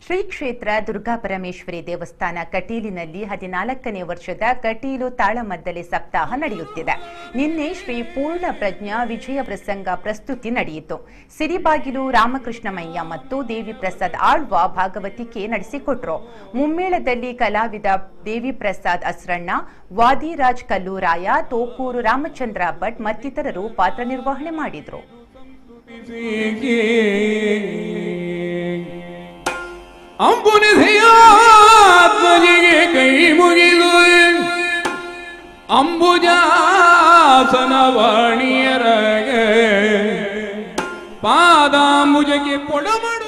ಶ್ರೀ ಕ್ಷೇತ್ರ ದುರ್ಗಾಪರಮೇಶ್ವರಿ ದೇವಸ್ಥಾನ ಕಟೀಲಿನಲ್ಲಿ ಹದಿನಾಲ್ಕನೇ ವರ್ಷದ ಕಟೀಲು ತಾಳಮದ್ದಲೆ ಸಪ್ತಾಹ ನಡೆಯುತ್ತಿದೆ ನಿನ್ನೆ ಶ್ರೀ ಪೂರ್ಣ ಪ್ರಜ್ಞಾ ವಿಜಯ ಪ್ರಸಂಗ ಪ್ರಸ್ತುತಿ ನಡೆಯಿತು ಸಿರಿಬಾಗಿಲು ರಾಮಕೃಷ್ಣಮಯ್ಯ ಮತ್ತು ದೇವಿ ಪ್ರಸಾದ್ ಆಳ್ವ ಭಾಗವತಿಕೆ ನಡೆಸಿಕೊಟ್ರು ಮುಮ್ಮೇಳದಲ್ಲಿ ಕಲಾವಿದ ದೇವಿ ಪ್ರಸಾದ್ ಅಸ್ರಣ್ಣ ವಾದಿರಾಜ್ ಕಲ್ಲೂರಾಯ ತೋಕೂರು ರಾಮಚಂದ್ರ ಭಟ್ ಮತ್ತಿತರರು ಪಾತ್ರ ನಿರ್ವಹಣೆ ಮಾಡಿದ್ರು ಅಂಬುನಿಧಿಯಾತ್ಮನಿಗೆ ಕೈ ಮುಗಿದು ಅಂಬುಜಾಸನವಾಣಿಯರಗೆ ಪಾದಾಂಬುಜಕ್ಕೆ ಕೊಡಮಡ